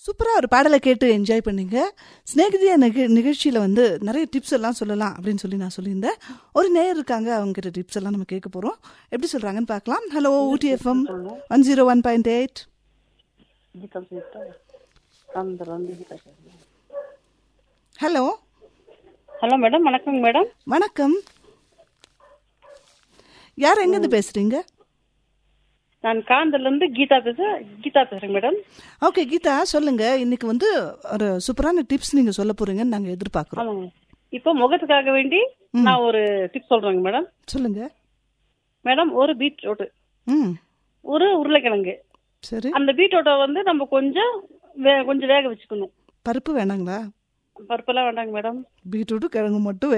சூப்பராக ஒரு பாடலை கேட்டு என்ஜாய் பண்ணீங்க ஸ்நேகிதியா நிக நிகழ்ச்சியில் வந்து நிறைய டிப்ஸ் எல்லாம் சொல்லலாம் அப்படின்னு சொல்லி நான் சொல்லியிருந்தேன் ஒரு நேயர் இருக்காங்க அவங்ககிட்ட டிப்ஸ் எல்லாம் நம்ம கேட்க போகிறோம் எப்படி சொல்கிறாங்கன்னு பார்க்கலாம் hello Ooty FM one zero one point eight Geetha பேசுறா காந்தர் வந்து கீதா பேசுறேன் ஹலோ ஹலோ மேடம் வணக்கங்க மேடம் வணக்கம் யார் எங்கேருந்து பேசுகிறீங்க நான் காந்தர்ல இருந்து கீதா பேசுறேன் கீதா பேசுறேன் மேடம் ஓகே கீதா சொல்லுங்க இன்னைக்கு வந்து ஒரு சூப்பரான டிப்ஸ் நீங்க சொல்ல போறீங்கன்னு நாங்க எதிர்பார்க்குறோம் ஆமாங்க இப்போ முகத்துக்காக வேண்டி நான் ஒரு டிப்ஸ் சொல்றேங்க மேடம் சொல்லுங்க மேடம் ஒரு பீட்ரூட் ம் ஒரு உருளைக்கிழங்கு சரி அந்த பீட்ரூட்டை வந்து நம்ம கொஞ்சம் வே- கொஞ்சம் வேக வச்சுக்கணும் பருப்பு வேணாங்களா பருப்பெல்லாம் வேண்டாங்க மேடம் பீட்ரூட்டு கிழங்கு மட்டும்